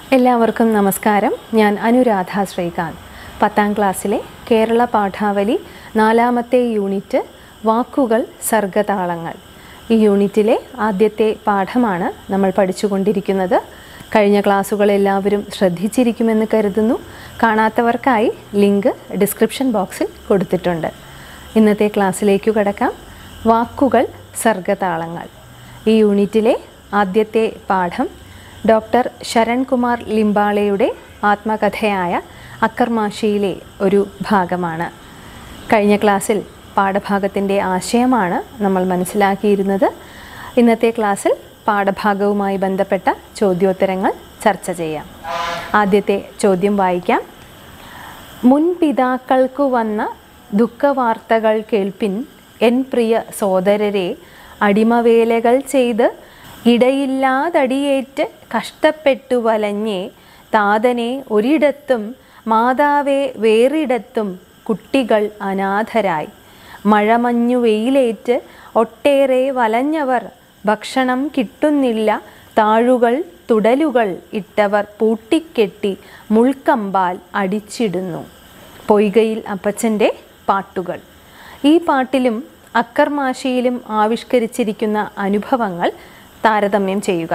എല്ലാവർക്കും നമസ്കാരം ഞാൻ അനുരാധ ശ്രീകാന്ത് പത്താം ക്ലാസ്സിലെ കേരള പാഠാവലി നാലാമത്തെ യൂണിറ്റ് വാക്കുകൾ സർഗതാളങ്ങൾ ഈ യൂണിറ്റിലെ ആദ്യത്തെ പാഠമാണ് നമ്മൾ പഠിച്ചുകൊണ്ടിരിക്കുന്നത് കഴിഞ്ഞ ക്ലാസ്സുകൾ എല്ലാവരും ശ്രദ്ധിച്ചിരിക്കുമെന്ന് കരുതുന്നു കാണാത്തവർക്കായി ലിങ്ക് ഡിസ്ക്രിപ്ഷൻ ബോക്സിൽ കൊടുത്തിട്ടുണ്ട് ഇന്നത്തെ ക്ലാസ്സിലേക്ക് കടക്കാം വാക്കുകൾ സർഗതാളങ്ങൾ ഈ യൂണിറ്റിലെ ആദ്യത്തെ പാഠം ഡോക്ടർ ശരൺകുമാർ ലിംബാളയുടെ ആത്മകഥയായ അക്കർമാശിയിലെ ഒരു ഭാഗമാണ് കഴിഞ്ഞ ക്ലാസ്സിൽ പാഠഭാഗത്തിൻ്റെ ആശയമാണ് നമ്മൾ മനസ്സിലാക്കിയിരുന്നത് ഇന്നത്തെ ക്ലാസ്സിൽ പാഠഭാഗവുമായി ബന്ധപ്പെട്ട ചോദ്യോത്തരങ്ങൾ ചർച്ച ചെയ്യാം ആദ്യത്തെ ചോദ്യം വായിക്കാം മുൻ പിതാക്കൾക്കു വന്ന ദുഃഖവാർത്തകൾ കേൾപ്പിൻ എൻ പ്രിയ സോദരരെ അടിമവേലകൾ ചെയ്ത് ഇടയില്ലാതടിയേറ്റ് കഷ്ടപ്പെട്ടു വലഞ്ഞേ താതനെ ഒരിടത്തും മാതാവെ വേറിടത്തും കുട്ടികൾ അനാഥരായി മഴമഞ്ഞു വെയിലേറ്റ് ഒട്ടേറെ വലഞ്ഞവർ ഭക്ഷണം കിട്ടുന്നില്ല താഴുകൾ തുടലുകൾ ഇട്ടവർ പൂട്ടിക്കെട്ടി മുൾക്കമ്പാൽ അടിച്ചിടുന്നു പൊയ്കയിൽ അപ്പച്ചൻ്റെ പാട്ടുകൾ ഈ പാട്ടിലും അക്കർമാശിയിലും ആവിഷ്കരിച്ചിരിക്കുന്ന അനുഭവങ്ങൾ താരതമ്യം ചെയ്യുക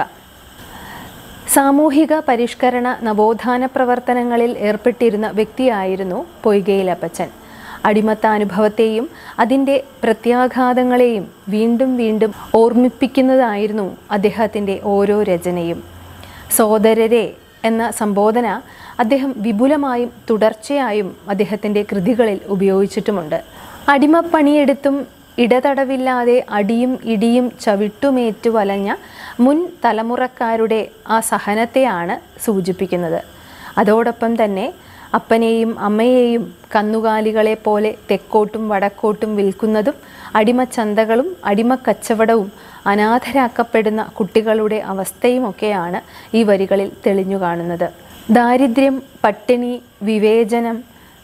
സാമൂഹിക പരിഷ്കരണ നവോത്ഥാന പ്രവർത്തനങ്ങളിൽ ഏർപ്പെട്ടിരുന്ന വ്യക്തിയായിരുന്നു പൊയ്കയിൽ അപ്പച്ചൻ അടിമത്താനുഭവത്തെയും അതിൻ്റെ പ്രത്യാഘാതങ്ങളെയും വീണ്ടും വീണ്ടും ഓർമ്മിപ്പിക്കുന്നതായിരുന്നു അദ്ദേഹത്തിൻ്റെ ഓരോ രചനയും സോദരരെ എന്ന സംബോധന അദ്ദേഹം വിപുലമായും തുടർച്ചയായും അദ്ദേഹത്തിൻ്റെ കൃതികളിൽ ഉപയോഗിച്ചിട്ടുമുണ്ട് അടിമപ്പണിയെടുത്തും ഇടതടവില്ലാതെ അടിയും ഇടിയും ചവിട്ടുമേറ്റു വലഞ്ഞ മുൻ തലമുറക്കാരുടെ ആ സഹനത്തെയാണ് സൂചിപ്പിക്കുന്നത് അതോടൊപ്പം തന്നെ അപ്പനെയും അമ്മയെയും കന്നുകാലികളെ പോലെ തെക്കോട്ടും വടക്കോട്ടും വിൽക്കുന്നതും അടിമച്ചന്തകളും അടിമക്കച്ചവടവും അനാഥരാക്കപ്പെടുന്ന കുട്ടികളുടെ അവസ്ഥയുമൊക്കെയാണ് ഈ വരികളിൽ തെളിഞ്ഞു കാണുന്നത് ദാരിദ്ര്യം പട്ടിണി വിവേചനം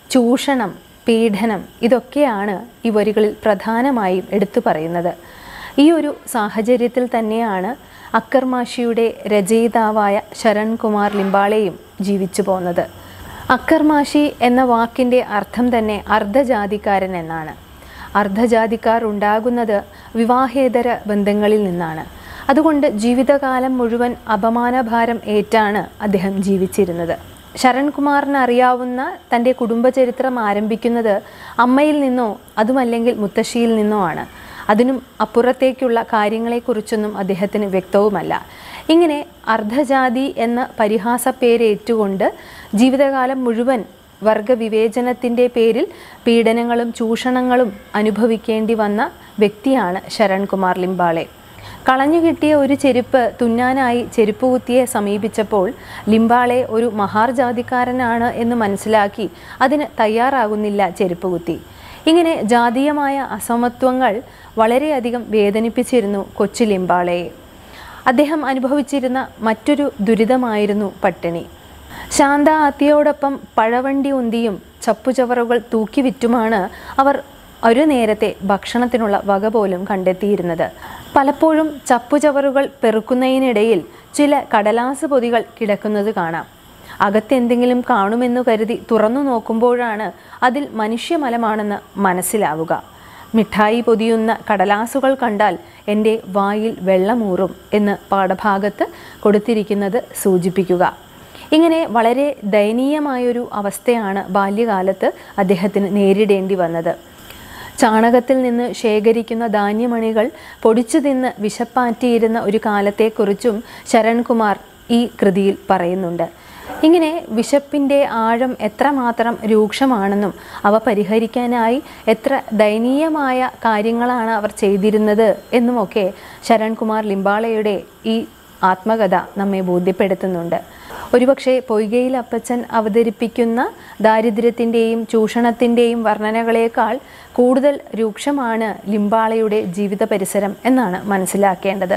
ചൂഷണം പീഡനം ഇതൊക്കെയാണ് ഈ വരികളിൽ പ്രധാനമായും എടുത്തു പറയുന്നത് ഈ ഒരു സാഹചര്യത്തിൽ തന്നെയാണ് അക്കർമാഷിയുടെ രചയിതാവായ ശരൺകുമാർ ലിംബാളെയും ജീവിച്ചു പോന്നത് അക്കർമാഷി എന്ന വാക്കിൻ്റെ അർത്ഥം തന്നെ അർദ്ധജാതിക്കാരൻ എന്നാണ് അർദ്ധജാതിക്കാർ ഉണ്ടാകുന്നത് വിവാഹേതര ബന്ധങ്ങളിൽ നിന്നാണ് അതുകൊണ്ട് ജീവിതകാലം മുഴുവൻ അപമാനഭാരം ഏറ്റാണ് അദ്ദേഹം ജീവിച്ചിരുന്നത് ശരൺകുമാറിന് അറിയാവുന്ന തൻ്റെ കുടുംബചരിത്രം ആരംഭിക്കുന്നത് അമ്മയിൽ നിന്നോ അതുമല്ലെങ്കിൽ മുത്തശ്ശിയിൽ നിന്നോ ആണ് അതിനും അപ്പുറത്തേക്കുള്ള കാര്യങ്ങളെക്കുറിച്ചൊന്നും അദ്ദേഹത്തിന് വ്യക്തവുമല്ല ഇങ്ങനെ അർദ്ധജാതി എന്ന പരിഹാസ പേരേറ്റുകൊണ്ട് ജീവിതകാലം മുഴുവൻ വർഗവിവേചനത്തിൻ്റെ പേരിൽ പീഡനങ്ങളും ചൂഷണങ്ങളും അനുഭവിക്കേണ്ടി വന്ന വ്യക്തിയാണ് ശരൺകുമാർ ലിംബാളെ കളഞ്ഞു കിട്ടിയ ഒരു ചെരുപ്പ് തുന്നാനായി ചെരുപ്പ് കുത്തിയെ സമീപിച്ചപ്പോൾ ലിംബാളെ ഒരു മഹാർജാതിക്കാരനാണ് എന്ന് മനസ്സിലാക്കി അതിന് തയ്യാറാകുന്നില്ല ചെരുപ്പ് കുത്തി ഇങ്ങനെ ജാതീയമായ അസമത്വങ്ങൾ വളരെയധികം വേദനിപ്പിച്ചിരുന്നു കൊച്ചു ലിംബാളയെ അദ്ദേഹം അനുഭവിച്ചിരുന്ന മറ്റൊരു ദുരിതമായിരുന്നു പട്ടിണി ശാന്ത അത്തിയോടൊപ്പം പഴവണ്ടി ഉന്തിയും ചപ്പുചവറുകൾ തൂക്കി വിറ്റുമാണ് അവർ ഒരു നേരത്തെ ഭക്ഷണത്തിനുള്ള വക പോലും കണ്ടെത്തിയിരുന്നത് പലപ്പോഴും ചപ്പുചവറുകൾ പെറുക്കുന്നതിനിടയിൽ ചില കടലാസ് പൊതികൾ കിടക്കുന്നത് കാണാം അകത്തെന്തെങ്കിലും കാണുമെന്നു കരുതി തുറന്നു നോക്കുമ്പോഴാണ് അതിൽ മനുഷ്യമലമാണെന്ന് മനസ്സിലാവുക മിഠായി പൊതിയുന്ന കടലാസുകൾ കണ്ടാൽ എൻ്റെ വായിൽ വെള്ളമൂറും എന്ന് പാഠഭാഗത്ത് കൊടുത്തിരിക്കുന്നത് സൂചിപ്പിക്കുക ഇങ്ങനെ വളരെ ദയനീയമായൊരു അവസ്ഥയാണ് ബാല്യകാലത്ത് അദ്ദേഹത്തിന് നേരിടേണ്ടി വന്നത് ചാണകത്തിൽ നിന്ന് ശേഖരിക്കുന്ന ധാന്യമണികൾ പൊടിച്ചു തിന്ന് വിശപ്പാറ്റിയിരുന്ന ഒരു കാലത്തെക്കുറിച്ചും ശരൺകുമാർ ഈ കൃതിയിൽ പറയുന്നുണ്ട് ഇങ്ങനെ വിശപ്പിൻ്റെ ആഴം എത്രമാത്രം രൂക്ഷമാണെന്നും അവ പരിഹരിക്കാനായി എത്ര ദയനീയമായ കാര്യങ്ങളാണ് അവർ ചെയ്തിരുന്നത് എന്നുമൊക്കെ ശരൺകുമാർ ലിംബാളയുടെ ഈ ആത്മകഥ നമ്മെ ബോധ്യപ്പെടുത്തുന്നുണ്ട് ഒരുപക്ഷെ പൊയ്കയിൽ അപ്പച്ചൻ അവതരിപ്പിക്കുന്ന ദാരിദ്ര്യത്തിൻ്റെയും ചൂഷണത്തിൻ്റെയും വർണ്ണനകളേക്കാൾ കൂടുതൽ രൂക്ഷമാണ് ലിംബാളയുടെ ജീവിത പരിസരം എന്നാണ് മനസ്സിലാക്കേണ്ടത്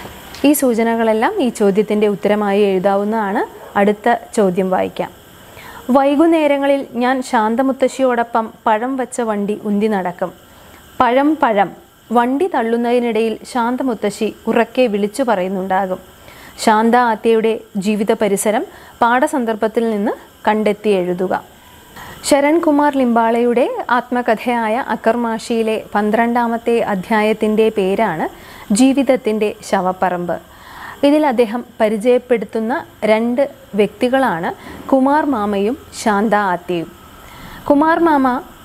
ഈ സൂചനകളെല്ലാം ഈ ചോദ്യത്തിൻ്റെ ഉത്തരമായി എഴുതാവുന്നതാണ് അടുത്ത ചോദ്യം വായിക്കാം വൈകുന്നേരങ്ങളിൽ ഞാൻ ശാന്തമുത്തശ്ശിയോടൊപ്പം പഴം വച്ച വണ്ടി ഉന്തി നടക്കും പഴം പഴം വണ്ടി തള്ളുന്നതിനിടയിൽ ശാന്തമുത്തശ്ശി ഉറക്കെ വിളിച്ചു പറയുന്നുണ്ടാകും ശാന്ത ആത്യയുടെ ജീവിത പരിസരം പാഠസന്ദർഭത്തിൽ നിന്ന് കണ്ടെത്തി എഴുതുക ശരൺ കുമാർ ലിംബാളയുടെ ആത്മകഥയായ അക്കർമാഷിയിലെ പന്ത്രണ്ടാമത്തെ അധ്യായത്തിൻ്റെ പേരാണ് ജീവിതത്തിൻ്റെ ശവപ്പറമ്പ് ഇതിൽ അദ്ദേഹം പരിചയപ്പെടുത്തുന്ന രണ്ട് വ്യക്തികളാണ് കുമാർ മാമയും ശാന്ത ആത്യയും കുമാർ മാമ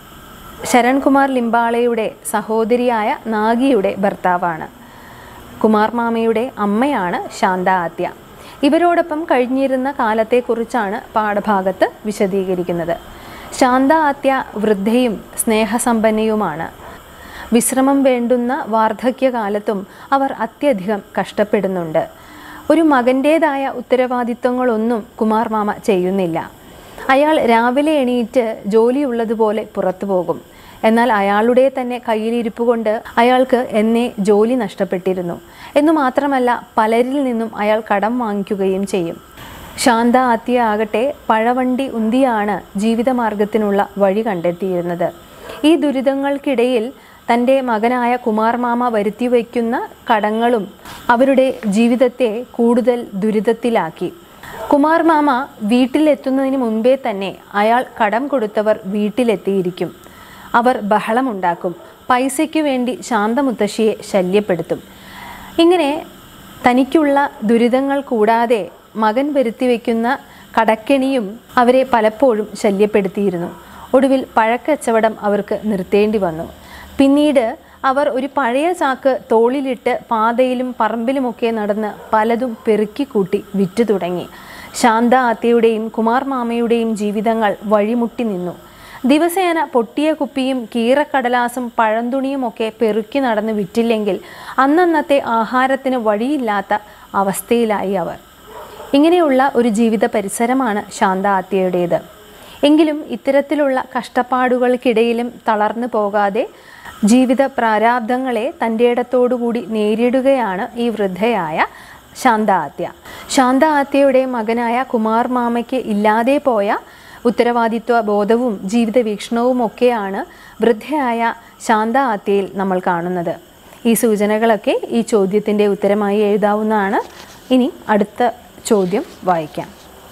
ശരൺ കുമാർ ലിംബാളയുടെ സഹോദരിയായ നാഗിയുടെ ഭർത്താവാണ് കുമാർ മാമയുടെ അമ്മയാണ് ശാന്ത ആത്യ ഇവരോടൊപ്പം കഴിഞ്ഞിരുന്ന കാലത്തെക്കുറിച്ചാണ് പാഠഭാഗത്ത് വിശദീകരിക്കുന്നത് ശാന്ത ആത്യ വൃദ്ധയും സ്നേഹസമ്പന്നയുമാണ് വിശ്രമം വേണ്ടുന്ന വാർദ്ധക്യകാലത്തും അവർ അത്യധികം കഷ്ടപ്പെടുന്നുണ്ട് ഒരു മകൻ്റേതായ ഉത്തരവാദിത്വങ്ങളൊന്നും കുമാർ മാമ ചെയ്യുന്നില്ല അയാൾ രാവിലെ എണീറ്റ് ജോലിയുള്ളതുപോലെ പുറത്തു പോകും എന്നാൽ അയാളുടെ തന്നെ കയ്യിലിരിപ്പ് കൊണ്ട് അയാൾക്ക് എന്നെ ജോലി നഷ്ടപ്പെട്ടിരുന്നു എന്നു മാത്രമല്ല പലരിൽ നിന്നും അയാൾ കടം വാങ്ങിക്കുകയും ചെയ്യും ശാന്ത ആത്യ ആകട്ടെ പഴവണ്ടി ഉന്തിയാണ് ജീവിതമാർഗത്തിനുള്ള വഴി കണ്ടെത്തിയിരുന്നത് ഈ ദുരിതങ്ങൾക്കിടയിൽ തൻ്റെ മകനായ കുമാർ മാമ വരുത്തി വയ്ക്കുന്ന കടങ്ങളും അവരുടെ ജീവിതത്തെ കൂടുതൽ ദുരിതത്തിലാക്കി കുമാർ മാമ വീട്ടിലെത്തുന്നതിന് മുമ്പേ തന്നെ അയാൾ കടം കൊടുത്തവർ വീട്ടിലെത്തിയിരിക്കും അവർ ബഹളമുണ്ടാക്കും പൈസയ്ക്കു വേണ്ടി ശാന്തമുത്തശ്ശിയെ ശല്യപ്പെടുത്തും ഇങ്ങനെ തനിക്കുള്ള ദുരിതങ്ങൾ കൂടാതെ മകൻ വരുത്തി വയ്ക്കുന്ന കടക്കെണിയും അവരെ പലപ്പോഴും ശല്യപ്പെടുത്തിയിരുന്നു ഒടുവിൽ പഴക്കച്ചവടം അവർക്ക് നിർത്തേണ്ടി വന്നു പിന്നീട് അവർ ഒരു പഴയ ചാക്ക് തോളിലിട്ട് പാതയിലും പറമ്പിലുമൊക്കെ നടന്ന് പലതും പെറുക്കിക്കൂട്ടി വിറ്റു തുടങ്ങി ശാന്ത ആത്യയുടെയും കുമാർ മാമയുടെയും ജീവിതങ്ങൾ വഴിമുട്ടി നിന്നു ദിവസേന പൊട്ടിയ കുപ്പിയും കീറക്കടലാസും പഴന്തുണിയുമൊക്കെ പെറുക്കി നടന്ന് വിറ്റില്ലെങ്കിൽ അന്നന്നത്തെ ആഹാരത്തിന് വഴിയില്ലാത്ത അവസ്ഥയിലായി അവർ ഇങ്ങനെയുള്ള ഒരു ജീവിത പരിസരമാണ് ശാന്ത ആത്യയുടേത് എങ്കിലും ഇത്തരത്തിലുള്ള കഷ്ടപ്പാടുകൾക്കിടയിലും തളർന്നു പോകാതെ ജീവിത പ്രാരാബ്ദങ്ങളെ തൻ്റെ ഇടത്തോടുകൂടി നേരിടുകയാണ് ഈ വൃദ്ധയായ ശാന്ത ആത്യ ശാന്ത ആത്യയുടെ മകനായ കുമാർ മാമയ്ക്ക് ഇല്ലാതെ പോയ ഉത്തരവാദിത്വ ബോധവും ജീവിത വീക്ഷണവും ഒക്കെയാണ് വൃദ്ധയായ ശാന്ത ആത്യയിൽ നമ്മൾ കാണുന്നത് ഈ സൂചനകളൊക്കെ ഈ ചോദ്യത്തിൻ്റെ ഉത്തരമായി എഴുതാവുന്നതാണ് ഇനി അടുത്ത ചോദ്യം വായിക്കാം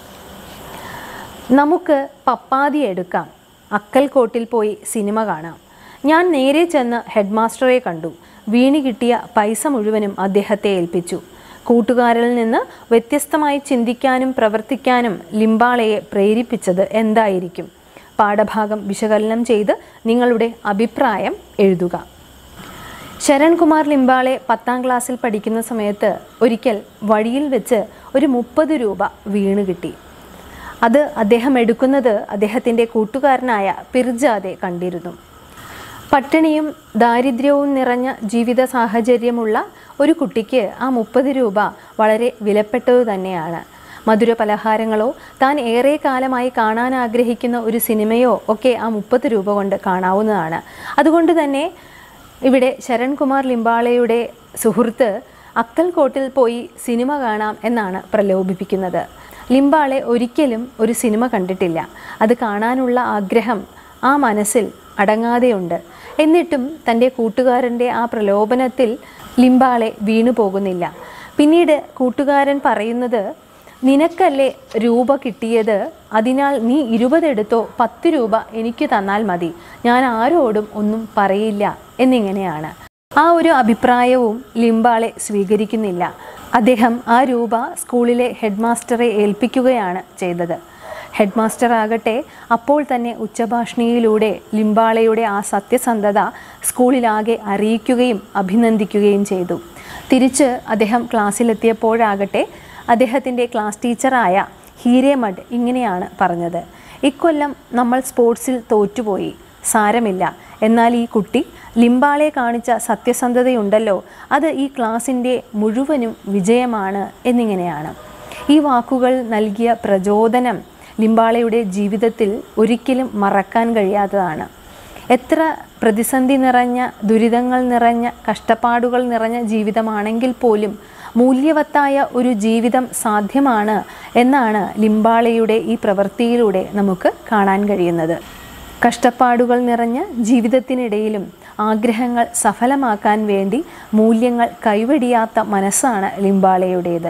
നമുക്ക് പപ്പാതി എടുക്കാം അക്കൽക്കോട്ടിൽ പോയി സിനിമ കാണാം ഞാൻ നേരെ ചെന്ന് ഹെഡ് മാസ്റ്ററെ കണ്ടു വീണ് കിട്ടിയ പൈസ മുഴുവനും അദ്ദേഹത്തെ ഏൽപ്പിച്ചു കൂട്ടുകാരിൽ നിന്ന് വ്യത്യസ്തമായി ചിന്തിക്കാനും പ്രവർത്തിക്കാനും ലിംബാളയെ പ്രേരിപ്പിച്ചത് എന്തായിരിക്കും പാഠഭാഗം വിശകലനം ചെയ്ത് നിങ്ങളുടെ അഭിപ്രായം എഴുതുക ശരൺകുമാർ ലിംബാളെ പത്താം ക്ലാസ്സിൽ പഠിക്കുന്ന സമയത്ത് ഒരിക്കൽ വഴിയിൽ വെച്ച് ഒരു മുപ്പത് രൂപ വീണ് കിട്ടി അത് അദ്ദേഹം എടുക്കുന്നത് അദ്ദേഹത്തിൻ്റെ കൂട്ടുകാരനായ പിർജാതെ കണ്ടിരുന്നു പട്ടിണിയും ദാരിദ്ര്യവും നിറഞ്ഞ ജീവിത സാഹചര്യമുള്ള ഒരു കുട്ടിക്ക് ആ മുപ്പത് രൂപ വളരെ വിലപ്പെട്ടത് തന്നെയാണ് മധുര പലഹാരങ്ങളോ താൻ ഏറെ കാലമായി കാണാൻ ആഗ്രഹിക്കുന്ന ഒരു സിനിമയോ ഒക്കെ ആ മുപ്പത് രൂപ കൊണ്ട് കാണാവുന്നതാണ് അതുകൊണ്ട് തന്നെ ഇവിടെ ശരൺകുമാർ ലിംബാളയുടെ സുഹൃത്ത് അക്കൽക്കോട്ടിൽ പോയി സിനിമ കാണാം എന്നാണ് പ്രലോഭിപ്പിക്കുന്നത് ലിംബാളെ ഒരിക്കലും ഒരു സിനിമ കണ്ടിട്ടില്ല അത് കാണാനുള്ള ആഗ്രഹം ആ മനസ്സിൽ അടങ്ങാതെയുണ്ട് എന്നിട്ടും തൻ്റെ കൂട്ടുകാരൻ്റെ ആ പ്രലോഭനത്തിൽ ലിംബാളെ വീണു പോകുന്നില്ല പിന്നീട് കൂട്ടുകാരൻ പറയുന്നത് നിനക്കല്ലേ രൂപ കിട്ടിയത് അതിനാൽ നീ ഇരുപതെടുത്തോ പത്ത് രൂപ എനിക്ക് തന്നാൽ മതി ഞാൻ ആരോടും ഒന്നും പറയില്ല എന്നിങ്ങനെയാണ് ആ ഒരു അഭിപ്രായവും ലിംബാളെ സ്വീകരിക്കുന്നില്ല അദ്ദേഹം ആ രൂപ സ്കൂളിലെ ഹെഡ് മാസ്റ്ററെ ഏൽപ്പിക്കുകയാണ് ചെയ്തത് ഹെഡ് മാസ്റ്റർ ആകട്ടെ അപ്പോൾ തന്നെ ഉച്ചഭാഷണിയിലൂടെ ലിംബാളയുടെ ആ സത്യസന്ധത സ്കൂളിലാകെ അറിയിക്കുകയും അഭിനന്ദിക്കുകയും ചെയ്തു തിരിച്ച് അദ്ദേഹം ക്ലാസ്സിലെത്തിയപ്പോഴാകട്ടെ അദ്ദേഹത്തിൻ്റെ ക്ലാസ് ടീച്ചറായ ഹീരേമഡ് ഇങ്ങനെയാണ് പറഞ്ഞത് ഇക്കൊല്ലം നമ്മൾ സ്പോർട്സിൽ തോറ്റുപോയി സാരമില്ല എന്നാൽ ഈ കുട്ടി ലിംബാളെ കാണിച്ച സത്യസന്ധതയുണ്ടല്ലോ അത് ഈ ക്ലാസിൻ്റെ മുഴുവനും വിജയമാണ് എന്നിങ്ങനെയാണ് ഈ വാക്കുകൾ നൽകിയ പ്രചോദനം ലിംബാളയുടെ ജീവിതത്തിൽ ഒരിക്കലും മറക്കാൻ കഴിയാത്തതാണ് എത്ര പ്രതിസന്ധി നിറഞ്ഞ ദുരിതങ്ങൾ നിറഞ്ഞ കഷ്ടപ്പാടുകൾ നിറഞ്ഞ ജീവിതമാണെങ്കിൽ പോലും മൂല്യവത്തായ ഒരു ജീവിതം സാധ്യമാണ് എന്നാണ് ലിംബാളയുടെ ഈ പ്രവൃത്തിയിലൂടെ നമുക്ക് കാണാൻ കഴിയുന്നത് കഷ്ടപ്പാടുകൾ നിറഞ്ഞ ജീവിതത്തിനിടയിലും ആഗ്രഹങ്ങൾ സഫലമാക്കാൻ വേണ്ടി മൂല്യങ്ങൾ കൈവെടിയാത്ത മനസ്സാണ് ലിംബാളയുടേത്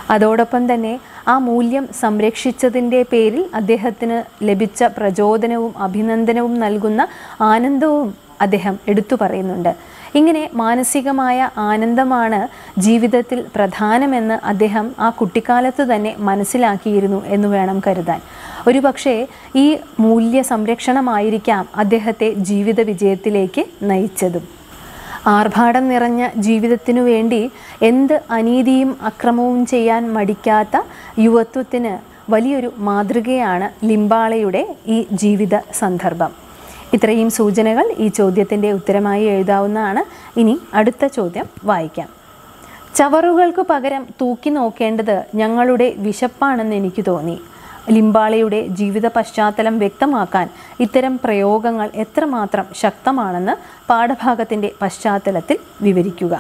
അതോടൊപ്പം തന്നെ ആ മൂല്യം സംരക്ഷിച്ചതിൻ്റെ പേരിൽ അദ്ദേഹത്തിന് ലഭിച്ച പ്രചോദനവും അഭിനന്ദനവും നൽകുന്ന ആനന്ദവും അദ്ദേഹം എടുത്തു പറയുന്നുണ്ട് ഇങ്ങനെ മാനസികമായ ആനന്ദമാണ് ജീവിതത്തിൽ പ്രധാനമെന്ന് അദ്ദേഹം ആ കുട്ടിക്കാലത്ത് തന്നെ മനസ്സിലാക്കിയിരുന്നു എന്ന് വേണം കരുതാൻ ഒരുപക്ഷെ ഈ മൂല്യ സംരക്ഷണമായിരിക്കാം അദ്ദേഹത്തെ ജീവിത വിജയത്തിലേക്ക് നയിച്ചതും ആർഭാടം നിറഞ്ഞ ജീവിതത്തിനു വേണ്ടി എന്ത് അനീതിയും അക്രമവും ചെയ്യാൻ മടിക്കാത്ത യുവത്വത്തിന് വലിയൊരു മാതൃകയാണ് ലിംബാളയുടെ ഈ ജീവിത സന്ദർഭം ഇത്രയും സൂചനകൾ ഈ ചോദ്യത്തിൻ്റെ ഉത്തരമായി എഴുതാവുന്നതാണ് ഇനി അടുത്ത ചോദ്യം വായിക്കാം ചവറുകൾക്ക് പകരം തൂക്കി നോക്കേണ്ടത് ഞങ്ങളുടെ വിശപ്പാണെന്ന് എനിക്ക് തോന്നി ലിംബാളയുടെ ജീവിത പശ്ചാത്തലം വ്യക്തമാക്കാൻ ഇത്തരം പ്രയോഗങ്ങൾ എത്രമാത്രം ശക്തമാണെന്ന് പാഠഭാഗത്തിൻ്റെ പശ്ചാത്തലത്തിൽ വിവരിക്കുക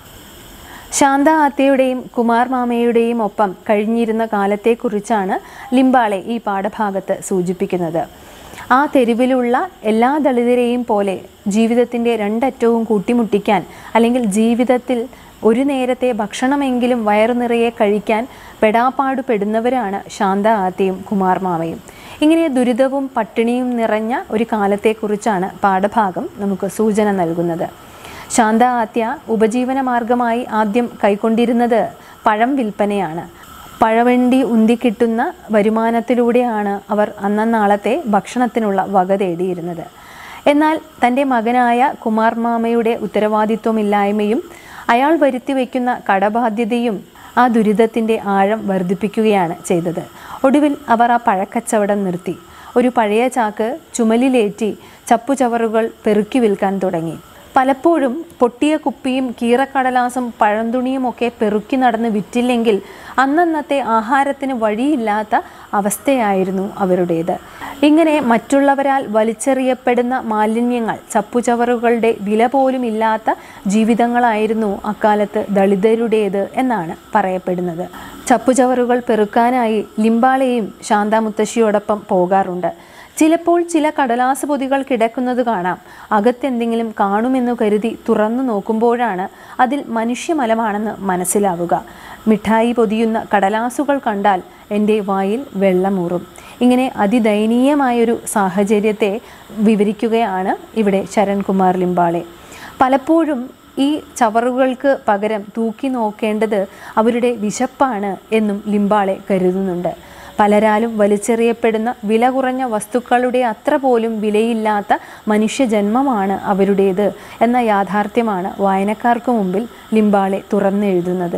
ശാന്ത ആത്തയുടെയും കുമാർ മാമയുടെയും ഒപ്പം കഴിഞ്ഞിരുന്ന കാലത്തെക്കുറിച്ചാണ് ലിംബാളെ ഈ പാഠഭാഗത്ത് സൂചിപ്പിക്കുന്നത് ആ തെരുവിലുള്ള എല്ലാ ദളിതരെയും പോലെ ജീവിതത്തിൻ്റെ രണ്ടറ്റവും കൂട്ടിമുട്ടിക്കാൻ അല്ലെങ്കിൽ ജീവിതത്തിൽ ഒരു നേരത്തെ ഭക്ഷണമെങ്കിലും വയറു നിറയെ കഴിക്കാൻ പെടാപ്പാടുപെടുന്നവരാണ് ശാന്ത ആത്തയും കുമാർ മാമയും ഇങ്ങനെ ദുരിതവും പട്ടിണിയും നിറഞ്ഞ ഒരു കാലത്തെക്കുറിച്ചാണ് പാഠഭാഗം നമുക്ക് സൂചന നൽകുന്നത് ശാന്ത ആത്യ ഉപജീവന മാർഗമായി ആദ്യം കൈക്കൊണ്ടിരുന്നത് പഴം വിൽപ്പനയാണ് പഴവണ്ടി ഉന്തിക്കിട്ടുന്ന വരുമാനത്തിലൂടെയാണ് അവർ അന്നന്നാളത്തെ ഭക്ഷണത്തിനുള്ള വക തേടിയിരുന്നത് എന്നാൽ തൻ്റെ മകനായ കുമാർ മാമയുടെ ഉത്തരവാദിത്വമില്ലായ്മയും അയാൾ വരുത്തി വയ്ക്കുന്ന കടബാധ്യതയും ആ ദുരിതത്തിൻ്റെ ആഴം വർദ്ധിപ്പിക്കുകയാണ് ചെയ്തത് ഒടുവിൽ അവർ ആ പഴക്കച്ചവടം നിർത്തി ഒരു പഴയ ചാക്ക് ചുമലിലേറ്റി ചപ്പുചവറുകൾ പെറുക്കി വിൽക്കാൻ തുടങ്ങി പലപ്പോഴും പൊട്ടിയ കുപ്പിയും കീറക്കടലാസും പഴന്തുണിയും ഒക്കെ പെറുക്കി നടന്ന് വിറ്റില്ലെങ്കിൽ അന്നന്നത്തെ ആഹാരത്തിന് വഴിയില്ലാത്ത അവസ്ഥയായിരുന്നു അവരുടേത് ഇങ്ങനെ മറ്റുള്ളവരാൽ വലിച്ചെറിയപ്പെടുന്ന മാലിന്യങ്ങൾ ചപ്പുചവറുകളുടെ വില പോലും ഇല്ലാത്ത ജീവിതങ്ങളായിരുന്നു അക്കാലത്ത് ദളിതരുടേത് എന്നാണ് പറയപ്പെടുന്നത് ചപ്പുചവറുകൾ പെറുക്കാനായി ലിംബാളയും ശാന്ത മുത്തശ്ശിയോടൊപ്പം പോകാറുണ്ട് ചിലപ്പോൾ ചില കടലാസ് പൊതികൾ കിടക്കുന്നത് കാണാം അകത്തെന്തെങ്കിലും കാണുമെന്നു കരുതി തുറന്നു നോക്കുമ്പോഴാണ് അതിൽ മനുഷ്യമലമാണെന്ന് മനസ്സിലാവുക മിഠായി പൊതിയുന്ന കടലാസുകൾ കണ്ടാൽ എൻ്റെ വായിൽ വെള്ളമൂറും ഇങ്ങനെ അതിദയനീയമായൊരു സാഹചര്യത്തെ വിവരിക്കുകയാണ് ഇവിടെ ശരൺകുമാർ ലിംബാളെ പലപ്പോഴും ഈ ചവറുകൾക്ക് പകരം തൂക്കി നോക്കേണ്ടത് അവരുടെ വിശപ്പാണ് എന്നും ലിംബാളെ കരുതുന്നുണ്ട് പലരാലും വലിച്ചെറിയപ്പെടുന്ന വില കുറഞ്ഞ വസ്തുക്കളുടെ അത്ര പോലും വിലയില്ലാത്ത മനുഷ്യജന്മമാണ് അവരുടേത് എന്ന യാഥാർത്ഥ്യമാണ് വായനക്കാർക്ക് മുമ്പിൽ ലിംബാളെ തുറന്നെഴുതുന്നത്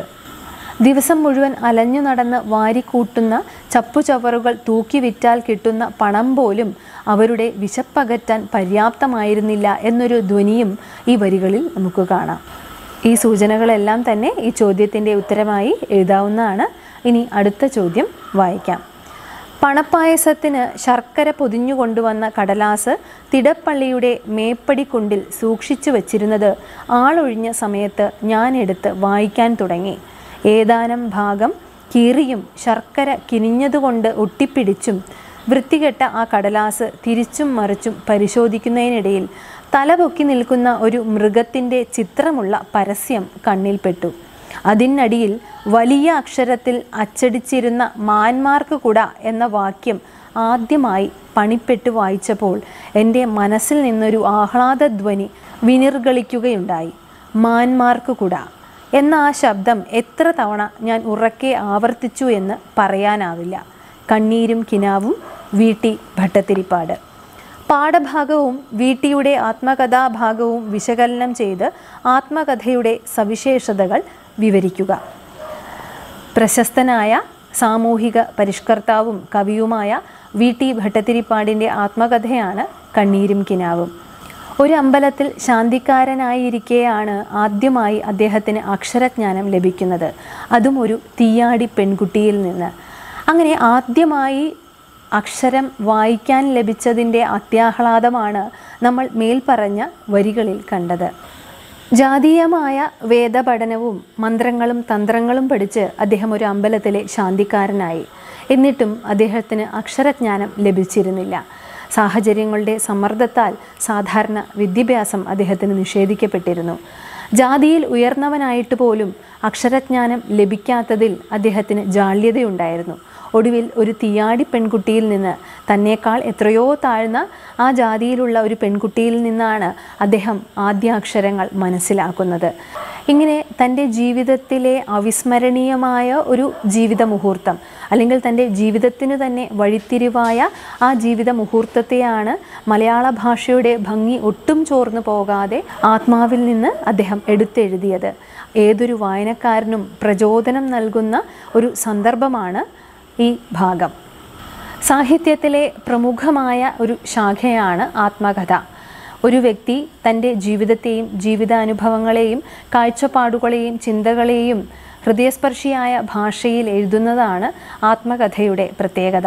ദിവസം മുഴുവൻ അലഞ്ഞു നടന്ന് വാരിക്കൂട്ടുന്ന ചപ്പുചവറുകൾ തൂക്കി വിറ്റാൽ കിട്ടുന്ന പണം പോലും അവരുടെ വിശപ്പകറ്റാൻ പര്യാപ്തമായിരുന്നില്ല എന്നൊരു ധ്വനിയും ഈ വരികളിൽ നമുക്ക് കാണാം ഈ സൂചനകളെല്ലാം തന്നെ ഈ ചോദ്യത്തിൻ്റെ ഉത്തരമായി എഴുതാവുന്നതാണ് ഇനി അടുത്ത ചോദ്യം വായിക്കാം പണപ്പായസത്തിന് ശർക്കര പൊതിഞ്ഞു കൊണ്ടുവന്ന കടലാസ് തിടപ്പള്ളിയുടെ മേപ്പടിക്കുണ്ടിൽ സൂക്ഷിച്ചു വച്ചിരുന്നത് ആളൊഴിഞ്ഞ സമയത്ത് ഞാൻ എടുത്ത് വായിക്കാൻ തുടങ്ങി ഏതാനും ഭാഗം കീറിയും ശർക്കര കിനിഞ്ഞതുകൊണ്ട് ഒട്ടിപ്പിടിച്ചും വൃത്തികെട്ട ആ കടലാസ് തിരിച്ചും മറിച്ചും പരിശോധിക്കുന്നതിനിടയിൽ തലപൊക്കി നിൽക്കുന്ന ഒരു മൃഗത്തിൻ്റെ ചിത്രമുള്ള പരസ്യം കണ്ണിൽപ്പെട്ടു അതിനടിയിൽ വലിയ അക്ഷരത്തിൽ അച്ചടിച്ചിരുന്ന മാന്മാർക്ക് കുട എന്ന വാക്യം ആദ്യമായി പണിപ്പെട്ട് വായിച്ചപ്പോൾ എൻ്റെ മനസ്സിൽ നിന്നൊരു ആഹ്ലാദധ്വനി വിനിർഗളിക്കുകയുണ്ടായി മാന്മാർക്ക് കുട എന്ന ആ ശബ്ദം എത്ര തവണ ഞാൻ ഉറക്കെ ആവർത്തിച്ചു എന്ന് പറയാനാവില്ല കണ്ണീരും കിനാവും വീട്ടി ഭട്ടത്തിരിപ്പാട് പാഠഭാഗവും വീട്ടിയുടെ ആത്മകഥാഭാഗവും വിശകലനം ചെയ്ത് ആത്മകഥയുടെ സവിശേഷതകൾ വിവരിക്കുക പ്രശസ്തനായ സാമൂഹിക പരിഷ്കർത്താവും കവിയുമായ വി ടി ഭട്ടത്തിരിപ്പാടിൻ്റെ ആത്മകഥയാണ് കണ്ണീരും കിനാവും ഒരു അമ്പലത്തിൽ ശാന്തിക്കാരനായിരിക്കെയാണ് ആദ്യമായി അദ്ദേഹത്തിന് അക്ഷരജ്ഞാനം ലഭിക്കുന്നത് അതും ഒരു തീയാടി പെൺകുട്ടിയിൽ നിന്ന് അങ്ങനെ ആദ്യമായി അക്ഷരം വായിക്കാൻ ലഭിച്ചതിൻ്റെ അത്യാഹ്ലാദമാണ് നമ്മൾ മേൽപ്പറഞ്ഞ വരികളിൽ കണ്ടത് ജാതീയമായ വേദപഠനവും മന്ത്രങ്ങളും തന്ത്രങ്ങളും പഠിച്ച് അദ്ദേഹം ഒരു അമ്പലത്തിലെ ശാന്തിക്കാരനായി എന്നിട്ടും അദ്ദേഹത്തിന് അക്ഷരജ്ഞാനം ലഭിച്ചിരുന്നില്ല സാഹചര്യങ്ങളുടെ സമ്മർദ്ദത്താൽ സാധാരണ വിദ്യാഭ്യാസം അദ്ദേഹത്തിന് നിഷേധിക്കപ്പെട്ടിരുന്നു ജാതിയിൽ ഉയർന്നവനായിട്ട് പോലും അക്ഷരജ്ഞാനം ലഭിക്കാത്തതിൽ അദ്ദേഹത്തിന് ജാള്യതയുണ്ടായിരുന്നു ഒടുവിൽ ഒരു തീയാടി പെൺകുട്ടിയിൽ നിന്ന് തന്നേക്കാൾ എത്രയോ താഴ്ന്ന ആ ജാതിയിലുള്ള ഒരു പെൺകുട്ടിയിൽ നിന്നാണ് അദ്ദേഹം ആദ്യാക്ഷരങ്ങൾ മനസ്സിലാക്കുന്നത് ഇങ്ങനെ തൻ്റെ ജീവിതത്തിലെ അവിസ്മരണീയമായ ഒരു ജീവിത മുഹൂർത്തം അല്ലെങ്കിൽ തൻ്റെ ജീവിതത്തിന് തന്നെ വഴിത്തിരിവായ ആ ജീവിത മുഹൂർത്തത്തെയാണ് മലയാള ഭാഷയുടെ ഭംഗി ഒട്ടും ചോർന്നു പോകാതെ ആത്മാവിൽ നിന്ന് അദ്ദേഹം എടുത്തെഴുതിയത് ഏതൊരു വായനക്കാരനും പ്രചോദനം നൽകുന്ന ഒരു സന്ദർഭമാണ് ഈ ഭാഗം സാഹിത്യത്തിലെ പ്രമുഖമായ ഒരു ശാഖയാണ് ആത്മകഥ ഒരു വ്യക്തി തൻ്റെ ജീവിതത്തെയും ജീവിതാനുഭവങ്ങളെയും കാഴ്ചപ്പാടുകളെയും ചിന്തകളെയും ഹൃദയസ്പർശിയായ ഭാഷയിൽ എഴുതുന്നതാണ് ആത്മകഥയുടെ പ്രത്യേകത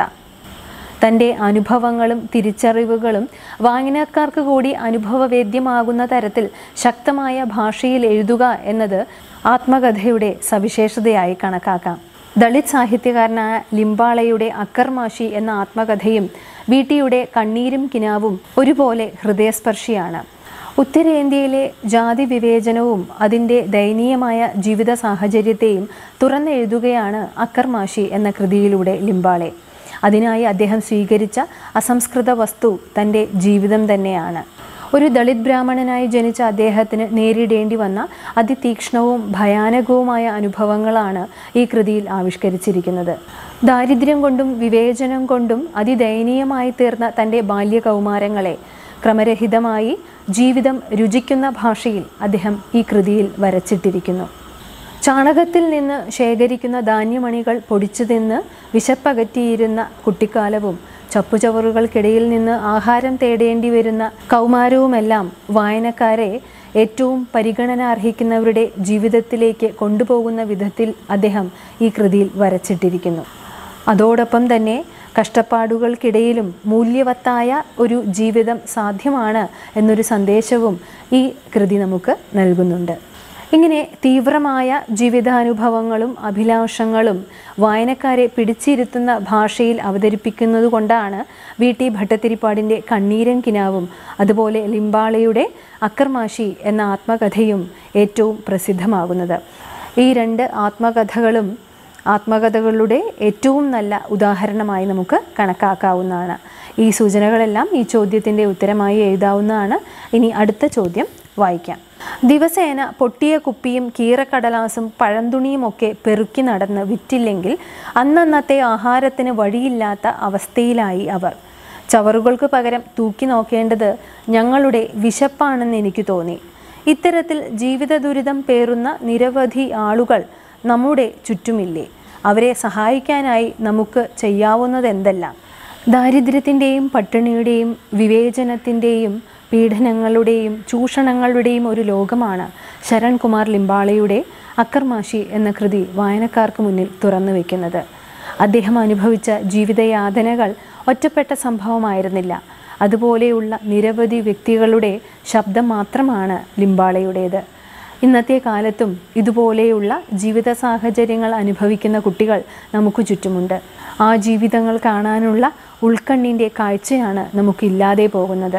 തൻ്റെ അനുഭവങ്ങളും തിരിച്ചറിവുകളും വായനക്കാർക്ക് കൂടി അനുഭവവേദ്യമാകുന്ന തരത്തിൽ ശക്തമായ ഭാഷയിൽ എഴുതുക എന്നത് ആത്മകഥയുടെ സവിശേഷതയായി കണക്കാക്കാം ദളിത് സാഹിത്യകാരനായ ലിംബാളയുടെ അക്കർമാഷി എന്ന ആത്മകഥയും വീട്ടിയുടെ കണ്ണീരും കിനാവും ഒരുപോലെ ഹൃദയസ്പർശിയാണ് ഉത്തരേന്ത്യയിലെ ജാതി വിവേചനവും അതിൻ്റെ ദയനീയമായ ജീവിത സാഹചര്യത്തെയും തുറന്നെഴുതുകയാണ് അക്കർമാഷി എന്ന കൃതിയിലൂടെ ലിംബാളെ അതിനായി അദ്ദേഹം സ്വീകരിച്ച അസംസ്കൃത വസ്തു തൻ്റെ ജീവിതം തന്നെയാണ് ഒരു ദളിത് ബ്രാഹ്മണനായി ജനിച്ച അദ്ദേഹത്തിന് നേരിടേണ്ടി വന്ന അതിതീക്ഷ്ണവും ഭയാനകവുമായ അനുഭവങ്ങളാണ് ഈ കൃതിയിൽ ആവിഷ്കരിച്ചിരിക്കുന്നത് ദാരിദ്ര്യം കൊണ്ടും വിവേചനം കൊണ്ടും അതിദയനീയമായി തീർന്ന തൻ്റെ ബാല്യകൗമാരങ്ങളെ ക്രമരഹിതമായി ജീവിതം രുചിക്കുന്ന ഭാഷയിൽ അദ്ദേഹം ഈ കൃതിയിൽ വരച്ചിട്ടിരിക്കുന്നു ചാണകത്തിൽ നിന്ന് ശേഖരിക്കുന്ന ധാന്യമണികൾ പൊടിച്ചു തിന്ന് വിശപ്പകറ്റിയിരുന്ന കുട്ടിക്കാലവും ചപ്പുചവറുകൾക്കിടയിൽ നിന്ന് ആഹാരം തേടേണ്ടി വരുന്ന കൗമാരവുമെല്ലാം വായനക്കാരെ ഏറ്റവും പരിഗണന അർഹിക്കുന്നവരുടെ ജീവിതത്തിലേക്ക് കൊണ്ടുപോകുന്ന വിധത്തിൽ അദ്ദേഹം ഈ കൃതിയിൽ വരച്ചിട്ടിരിക്കുന്നു അതോടൊപ്പം തന്നെ കഷ്ടപ്പാടുകൾക്കിടയിലും മൂല്യവത്തായ ഒരു ജീവിതം സാധ്യമാണ് എന്നൊരു സന്ദേശവും ഈ കൃതി നമുക്ക് നൽകുന്നുണ്ട് ഇങ്ങനെ തീവ്രമായ ജീവിതാനുഭവങ്ങളും അഭിലാഷങ്ങളും വായനക്കാരെ പിടിച്ചിരുത്തുന്ന ഭാഷയിൽ അവതരിപ്പിക്കുന്നത് കൊണ്ടാണ് വി ടി ഭട്ടത്തിരിപ്പാടിൻ്റെ കണ്ണീരൻ കിനാവും അതുപോലെ ലിംബാളയുടെ അക്കർമാശി എന്ന ആത്മകഥയും ഏറ്റവും പ്രസിദ്ധമാകുന്നത് ഈ രണ്ട് ആത്മകഥകളും ആത്മകഥകളുടെ ഏറ്റവും നല്ല ഉദാഹരണമായി നമുക്ക് കണക്കാക്കാവുന്നതാണ് ഈ സൂചനകളെല്ലാം ഈ ചോദ്യത്തിൻ്റെ ഉത്തരമായി എഴുതാവുന്നതാണ് ഇനി അടുത്ത ചോദ്യം വായിക്കാം ദിവസേന പൊട്ടിയ കുപ്പിയും കീറക്കടലാസും പഴന്തുണിയും ഒക്കെ പെറുക്കി നടന്ന് വിറ്റില്ലെങ്കിൽ അന്നന്നത്തെ ആഹാരത്തിന് വഴിയില്ലാത്ത അവസ്ഥയിലായി അവർ ചവറുകൾക്ക് പകരം തൂക്കി നോക്കേണ്ടത് ഞങ്ങളുടെ വിശപ്പാണെന്ന് എനിക്ക് തോന്നി ഇത്തരത്തിൽ ജീവിത ദുരിതം പേറുന്ന നിരവധി ആളുകൾ നമ്മുടെ ചുറ്റുമില്ലേ അവരെ സഹായിക്കാനായി നമുക്ക് ചെയ്യാവുന്നതെന്തെല്ലാം ദാരിദ്ര്യത്തിൻ്റെയും പട്ടിണിയുടെയും വിവേചനത്തിൻ്റെയും പീഡനങ്ങളുടെയും ചൂഷണങ്ങളുടെയും ഒരു ലോകമാണ് ശരൺ കുമാർ ലിംബാളയുടെ അക്കർമാശി എന്ന കൃതി വായനക്കാർക്ക് മുന്നിൽ തുറന്നു വയ്ക്കുന്നത് അദ്ദേഹം അനുഭവിച്ച ജീവിതയാതനകൾ ഒറ്റപ്പെട്ട സംഭവമായിരുന്നില്ല അതുപോലെയുള്ള നിരവധി വ്യക്തികളുടെ ശബ്ദം മാത്രമാണ് ലിംബാളയുടേത് ഇന്നത്തെ കാലത്തും ഇതുപോലെയുള്ള ജീവിത സാഹചര്യങ്ങൾ അനുഭവിക്കുന്ന കുട്ടികൾ നമുക്ക് ചുറ്റുമുണ്ട് ആ ജീവിതങ്ങൾ കാണാനുള്ള ഉൾക്കണ്ണിൻ്റെ കാഴ്ചയാണ് നമുക്കില്ലാതെ പോകുന്നത്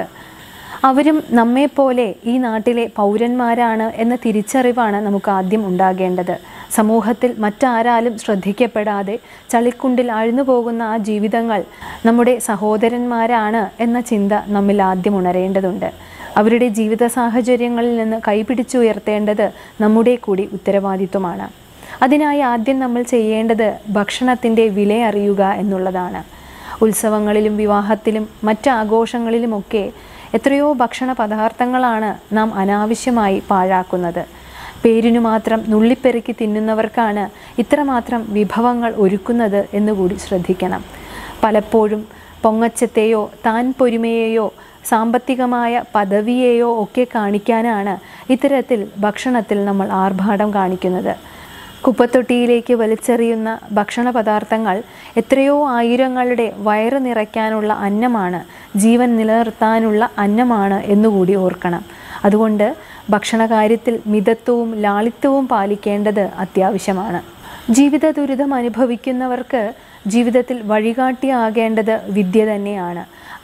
അവരും നമ്മെപ്പോലെ ഈ നാട്ടിലെ പൗരന്മാരാണ് എന്ന തിരിച്ചറിവാണ് നമുക്ക് ആദ്യം ഉണ്ടാകേണ്ടത് സമൂഹത്തിൽ മറ്റാരാലും ശ്രദ്ധിക്കപ്പെടാതെ ചളിക്കുണ്ടിൽ ആഴ്ന്നു പോകുന്ന ആ ജീവിതങ്ങൾ നമ്മുടെ സഹോദരന്മാരാണ് എന്ന ചിന്ത നമ്മിൽ ആദ്യം ഉണരേണ്ടതുണ്ട് അവരുടെ ജീവിത സാഹചര്യങ്ങളിൽ നിന്ന് കൈപിടിച്ചുയർത്തേണ്ടത് നമ്മുടെ കൂടി ഉത്തരവാദിത്വമാണ് അതിനായി ആദ്യം നമ്മൾ ചെയ്യേണ്ടത് ഭക്ഷണത്തിൻ്റെ വില അറിയുക എന്നുള്ളതാണ് ഉത്സവങ്ങളിലും വിവാഹത്തിലും മറ്റ് ആഘോഷങ്ങളിലുമൊക്കെ എത്രയോ ഭക്ഷണ പദാർത്ഥങ്ങളാണ് നാം അനാവശ്യമായി പാഴാക്കുന്നത് പേരിനു മാത്രം നുള്ളിപ്പെറുക്കി തിന്നുന്നവർക്കാണ് ഇത്രമാത്രം വിഭവങ്ങൾ ഒരുക്കുന്നത് എന്നുകൂടി ശ്രദ്ധിക്കണം പലപ്പോഴും പൊങ്ങച്ചത്തെയോ താൻ പൊരുമയെയോ സാമ്പത്തികമായ പദവിയെയോ ഒക്കെ കാണിക്കാനാണ് ഇത്തരത്തിൽ ഭക്ഷണത്തിൽ നമ്മൾ ആർഭാടം കാണിക്കുന്നത് കുപ്പത്തൊട്ടിയിലേക്ക് വലിച്ചെറിയുന്ന ഭക്ഷണ പദാർത്ഥങ്ങൾ എത്രയോ ആയിരങ്ങളുടെ വയറ് നിറയ്ക്കാനുള്ള അന്നമാണ് ജീവൻ നിലനിർത്താനുള്ള അന്നമാണ് എന്നുകൂടി ഓർക്കണം അതുകൊണ്ട് ഭക്ഷണകാര്യത്തിൽ മിതത്വവും ലാളിത്യവും പാലിക്കേണ്ടത് അത്യാവശ്യമാണ് ജീവിത ദുരിതം അനുഭവിക്കുന്നവർക്ക് ജീവിതത്തിൽ വഴികാട്ടിയാകേണ്ടത് വിദ്യ തന്നെയാണ്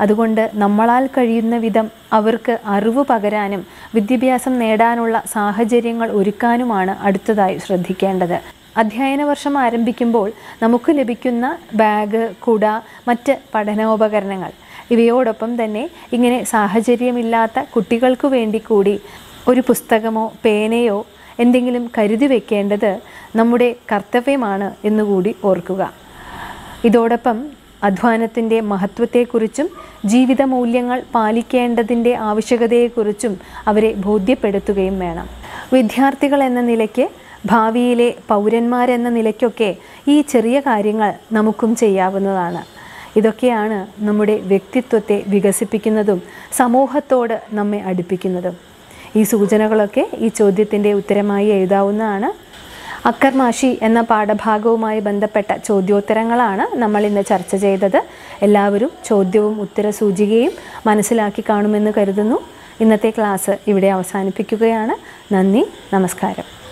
അതുകൊണ്ട് നമ്മളാൽ കഴിയുന്ന വിധം അവർക്ക് അറിവ് പകരാനും വിദ്യാഭ്യാസം നേടാനുള്ള സാഹചര്യങ്ങൾ ഒരുക്കാനുമാണ് അടുത്തതായി ശ്രദ്ധിക്കേണ്ടത് അധ്യയന വർഷം ആരംഭിക്കുമ്പോൾ നമുക്ക് ലഭിക്കുന്ന ബാഗ് കുട മറ്റ് പഠനോപകരണങ്ങൾ ഇവയോടൊപ്പം തന്നെ ഇങ്ങനെ സാഹചര്യമില്ലാത്ത കുട്ടികൾക്കു വേണ്ടി കൂടി ഒരു പുസ്തകമോ പേനയോ എന്തെങ്കിലും കരുതി വെക്കേണ്ടത് നമ്മുടെ കർത്തവ്യമാണ് എന്നുകൂടി ഓർക്കുക ഇതോടൊപ്പം അധ്വാനത്തിൻ്റെ മഹത്വത്തെക്കുറിച്ചും ജീവിത മൂല്യങ്ങൾ പാലിക്കേണ്ടതിൻ്റെ ആവശ്യകതയെക്കുറിച്ചും അവരെ ബോധ്യപ്പെടുത്തുകയും വേണം വിദ്യാർത്ഥികൾ എന്ന നിലയ്ക്ക് ഭാവിയിലെ പൗരന്മാരെന്ന നിലയ്ക്കൊക്കെ ഈ ചെറിയ കാര്യങ്ങൾ നമുക്കും ചെയ്യാവുന്നതാണ് ഇതൊക്കെയാണ് നമ്മുടെ വ്യക്തിത്വത്തെ വികസിപ്പിക്കുന്നതും സമൂഹത്തോട് നമ്മെ അടുപ്പിക്കുന്നതും ഈ സൂചനകളൊക്കെ ഈ ചോദ്യത്തിൻ്റെ ഉത്തരമായി എഴുതാവുന്നതാണ് അക്കർമാഷി എന്ന പാഠഭാഗവുമായി ബന്ധപ്പെട്ട ചോദ്യോത്തരങ്ങളാണ് നമ്മൾ ഇന്ന് ചർച്ച ചെയ്തത് എല്ലാവരും ചോദ്യവും ഉത്തര സൂചികയും മനസ്സിലാക്കി കാണുമെന്ന് കരുതുന്നു ഇന്നത്തെ ക്ലാസ് ഇവിടെ അവസാനിപ്പിക്കുകയാണ് നന്ദി നമസ്കാരം